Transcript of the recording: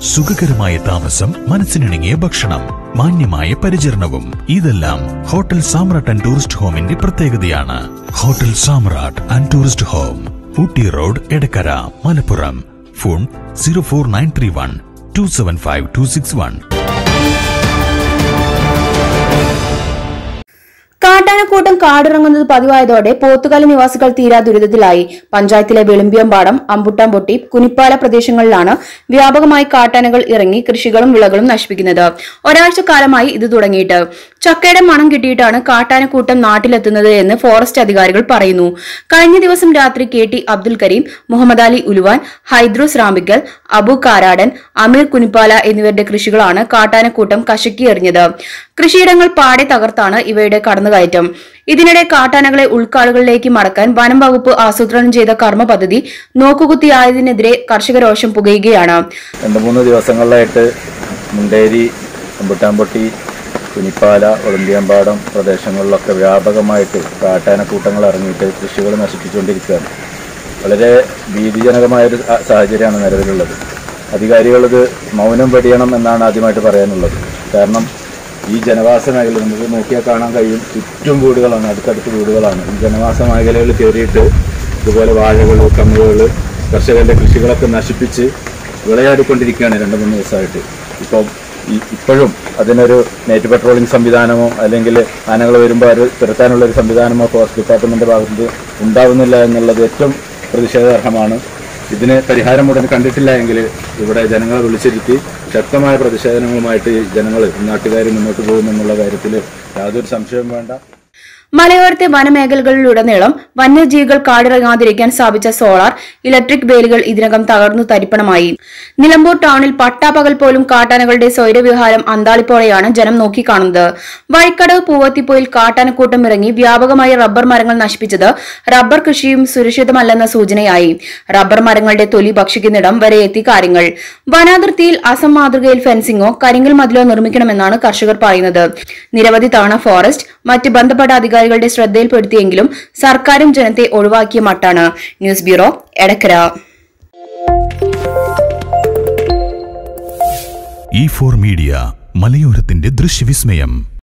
സുഖകരമായ താമസം മനസ്സിനിണങ്ങിയ ഭക്ഷണം മാന്യമായ പരിചരണവും ഇതെല്ലാം ഹോട്ടൽ സാമ്രാട്ട് ആൻഡ് ടൂറിസ്റ്റ് ഹോമിന്റെ പ്രത്യേകതയാണ് hotel Samrat and tourist home Ooty road Edakkara Malappuram phone zero four nine three one two seven five two six one കാട്ടാനക്കൂട്ടം കാടിറങ്ങുന്നത് പതിവായതോടെ പോത്തുകല നിവാസികൾ തീരാ ദുരിതത്തിലായി പഞ്ചായത്തിലെ വെളുമ്പിയമ്പാടം അമ്പുട്ടാംപൊട്ടി കുനിപ്പാല പ്രദേശങ്ങളിലാണ് വ്യാപകമായി കാട്ടാനകൾ ഇറങ്ങി കൃഷികളും വിളകളും നശിപ്പിക്കുന്നത് ഒരാഴ്ച കാലമായി ഇത് തുടങ്ങിയിട്ട് ചക്കയുടെ മണം കിട്ടിയിട്ടാണ് കാട്ടാനക്കൂട്ടം നാട്ടിലെത്തുന്നത് എന്ന് ഫോറസ്റ്റ് അധികാരികൾ പറയുന്നു കഴിഞ്ഞ ദിവസം രാത്രി കെ ടി അബ്ദുൽ കരീം മുഹമ്മദ് അലി ഉലുവാൻ ഹൈദ്രോസ് റാമ്പിക്കൽ അബു കാരാടൻ അമീർ കുനിപ്പാല എന്നിവരുടെ കൃഷികളാണ് കാട്ടാനക്കൂട്ടം കശക്കി എറിഞ്ഞത് കൃഷിയിടങ്ങൾ പാടെ തകർത്താണ് ഇവയുടെ കടന്നുകയറ്റം ഇതിനിടെ കാട്ടാനകളെ ഉൾക്കാടുകളിലേക്ക് മടക്കാൻ വനം വകുപ്പ് ആസൂത്രണം ചെയ്ത കർമ്മ പദ്ധതി നോക്കുകുത്തിയായതിനെതിരെ കർഷക രോഷം പുകയുകയാണ് രണ്ട് മൂന്ന് ദിവസങ്ങളിലായിട്ട് മുണ്ടേരി അമ്പുട്ടാമ്പൊട്ടി കുനിപ്പാല ഒളിമ്പിയമ്പാടം പ്രദേശങ്ങളിലൊക്കെ വ്യാപകമായിട്ട് കാട്ടാനക്കൂട്ടങ്ങൾ ഇറങ്ങിയിട്ട് കൃഷികൾ നശിപ്പിച്ചുകൊണ്ടിരിക്കുകയാണ് വളരെ ഭീതിജനകമായൊരു സ- സാഹചര്യമാണ് നിലവിലുള്ളത് അധികാരികളിത് മൗനം വെടിയണം എന്നാണ് ആദ്യമായിട്ട് പറയാനുള്ളത് കാരണം ഈ ജനവാസ മേഖല നമുക്ക് നോക്കിയാൽ കാണാൻ കഴിയും ചുറ്റും വീടുകളാണ് അടുത്തടുത്ത് വീടുകളാണ് ഈ ജനവാസ മേഖലകളിൽ കയറിയിട്ട് ഇതുപോലെ വാഴകൾ കന്നുകൾ കർഷകരുടെ കൃഷികളൊക്കെ നശിപ്പിച്ച് വിളയാടിക്കൊണ്ടിരിക്കുകയാണ് രണ്ട് മൂന്ന് ദിവസമായിട്ട് ഇപ്പം ഈ ഇപ്പോഴും അതിനൊരു നൈറ്റ് പെട്രോളിംഗ് സംവിധാനമോ അല്ലെങ്കിൽ ആനകൾ വരുമ്പോൾ അത് തുരത്താനുള്ള ഒരു സംവിധാനമോ ഫോറസ്റ്റ് ഡിപ്പാർട്ട്മെൻറ്റ് ഭാഗത്ത് ഉണ്ടാവുന്നില്ല എന്നുള്ളത് ഏറ്റവും പ്രതിഷേധാർഹമാണ് ഇതിന് പരിഹാരം ഉടൻ കണ്ടിട്ടില്ല എങ്കിൽ ഇവിടെ ജനങ്ങളെ വിളിച്ചിരുത്തി ശക്തമായ പ്രതിഷേധങ്ങളുമായിട്ട് ജനങ്ങൾ നാട്ടുകാർ മുന്നോട്ട് പോകുമെന്നുള്ള കാര്യത്തിൽ യാതൊരു സംശയവും വേണ്ട മലയോരത്തെ വനമേഖലകളിലുടനീളം വന്യജീവികൾ കാടിറങ്ങാതിരിക്കാൻ സ്ഥാപിച്ച സോളാർ ഇലക്ട്രിക് വേലികൾ ഇതിനകം തകർന്നു തരിപ്പണമായി നിലമ്പൂർ ടൗണിൽ പട്ടാപ്പകൽ പോലും കാട്ടാനകളുടെ സ്വൈരവിഹാരം അന്താളിപ്പോടെയാണ് ജനം നോക്കിക്കാണുന്നത് വഴിക്കടവ് പൂവത്തിപ്പോയിൽ കാട്ടാനക്കൂട്ടം ഇറങ്ങി വ്യാപകമായി റബ്ബർ മരങ്ങൾ നശിപ്പിച്ചത് റബ്ബർ കൃഷിയും സുരക്ഷിതമല്ലെന്ന സൂചനയായി റബ്ബർ മരങ്ങളുടെ തൊലി ഭക്ഷിക്കുന്നിടം വരെ എത്തി കാര്യങ്ങൾ വനാതിർത്തിയിൽ അസം മാതൃകയിൽ ഫെൻസിംഗോ കരിങ്കൽ മതിലോ നിർമ്മിക്കണമെന്നാണ് കർഷകർ പറയുന്നത് നിരവധി തവണ ഫോറസ്റ്റ് മറ്റ് ബന്ധപ്പെട്ട അധികാരികളുടെ ശ്രദ്ധയിൽപ്പെടുത്തിയെങ്കിലും സർക്കാരും ജനത്തെ ഒഴിവാക്കിയ മട്ടാണ് news bureau Edakkara E four media മലയോരത്തിന്റെ ദൃശ്യവിസ്മയം